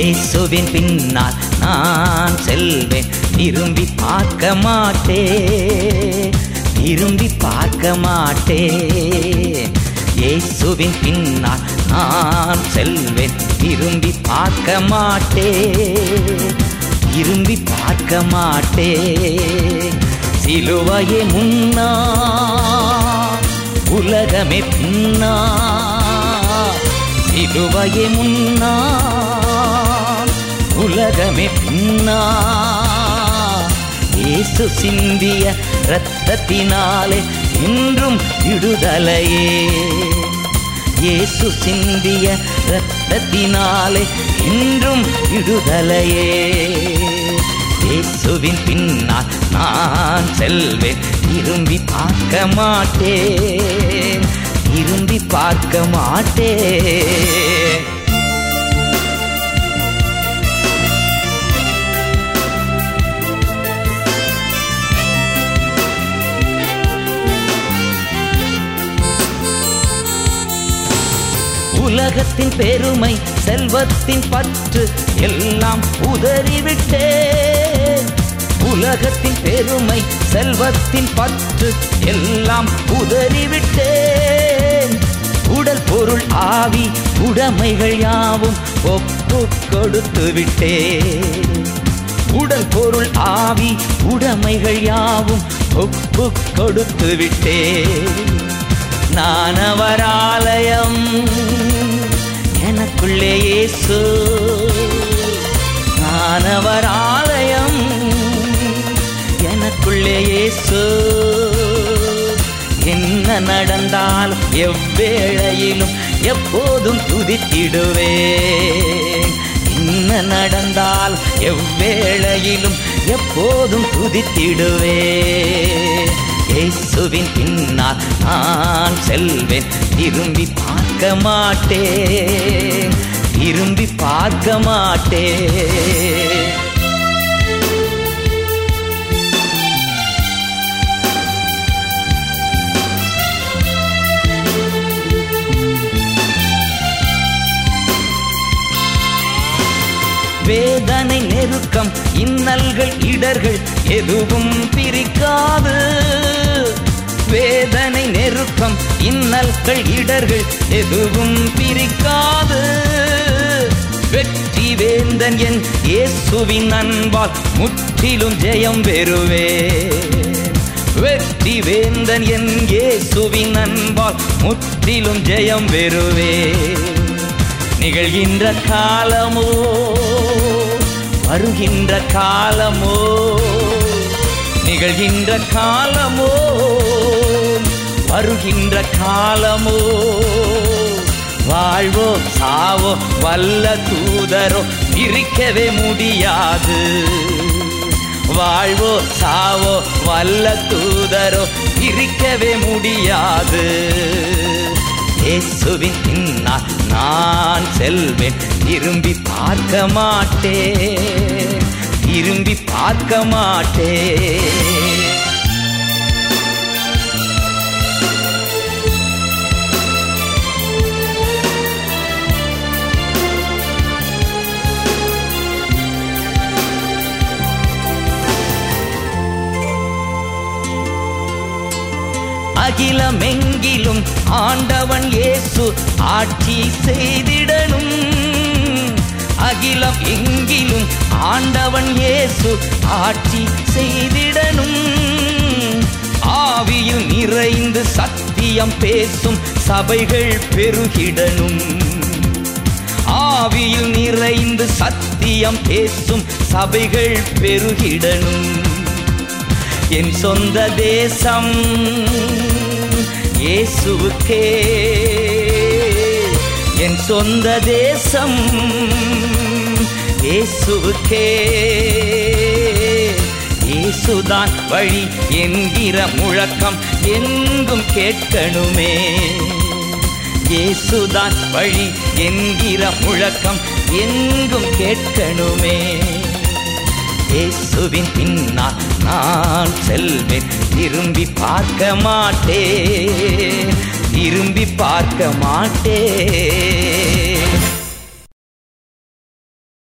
இயேசுவின் பின்னால் நான் செல்வேன் திரும்பி பார்க்க மாட்டேன் திரும்பி பார்க்க மாட்டேன் இயேசுவின் பின்னால் நான் செல்வேன் திரும்பி பார்க்க மாட்டேன் திரும்பி பார்க்க மாட்டேன் சிலுவையே முன்னா உலகமே பின்னா சிலுவையே முன்னா உலகமே பின்னா இயேசு சிந்திய இரத்தத்தினாலே இன்றும் விடுதலையே இயேசு சிந்திய இரத்தத்தினாலே இன்றும் விடுதலையே இயேசுவின் பின்னால் நான் செல்வேன் திரும்பி பார்க்க மாட்டேன் திரும்பி பார்க்க மாட்டேன் உலகத்தின் பெருமை செல்வத்தின் பற்று எல்லாம் உதறிவிட்டேன் உலகத்தின் பெருமை செல்வத்தின் பற்று எல்லாம் உதறிவிட்டேன் உடல் பொருள் ஆவி உடைமைகள் யாவும் ஒப்பு கொடுத்து விட்டேன் உடல் பொருள் ஆவி உடைமைகள் யாவும் ஒப்பு கொடுத்து விட்டேன் நான் அவர் ஆலயம் எனக்குள்ளே இயேசு நான் அவர் ஆலயம் எனக்குள்ளே இயேசு என்ன நடந்தாலும் எவ்வேளையிலும் எப்போதும் துதித்திடுவேன் என்ன நடந்தாலும் எவ்வேளையிலும் எப்போதும் துதித்திடுவேன் இயேசுவின் பின்னால் நான் செல்வேன் திரும்பி பார்க்க மாட்டேன் திரும்பி பார்க்க மாட்டேன் வேதனை நெருக்கம் இன்னல்கள் இடர்கள் எதுவும் பிரிக்காது வேதனை நெருக்கம் இன்னல்கள் இடர்கள் எதுவும் பிரிக்காது வெற்றி வேந்தன் என் இயேசுவின் அன்பால் முற்றிலும் ஜெயம் பெறுவே வெற்றி வேந்தன் என் இயேசுவின் அன்பால் முற்றிலும் ஜெயம் பெறுவே நிகழ்கின்ற காலமோ வருகின்ற காலமோ நிகழ்கின்ற காலமோ வருகின்ற காலமோ வாழ்வோ சாவோ வல்ல தூதரோ பிரிக்கவே முடியாது வாழ்வோ சாவோ வல்ல தூதரோ பிரிக்கவே முடியாது இயேசுவின் பின்னால் நான் செல்வேன் திரும்பி பார்க்க மாட்டேன் திரும்பி பார்க்க மாட்டேன் அகிலமெங்கிலும் ஆண்டவன் இயேசு ஆட்சி செய்திடணும் அகிலம் எங்கிலும் ஆண்டவன் இயேசு ஆட்சி செய்திடணும் ஆவியில் நிறைந்து சத்தியம் பேசும் சபைகள் பெருகிடணும் ஆவியில் நிறைந்து சத்தியம் பேசும் சபைகள் பெருகிடணும் என் சொந்த தேசம் இயேசுவுக்கே என் சொந்த தேசம் இயேசுவுக்கே இயேசுதான் வழி என்கிற முழக்கம் எங்கும் கேட்கணுமே இயேசுதான் வழி என்கிற முழக்கம் எங்கும் கேட்கணுமே இயேசுவின் பின்னால் நான் செல்வேன் திரும்பி பார்க்க மாட்டேன் திரும்பி பார்க்க மாட்டேன்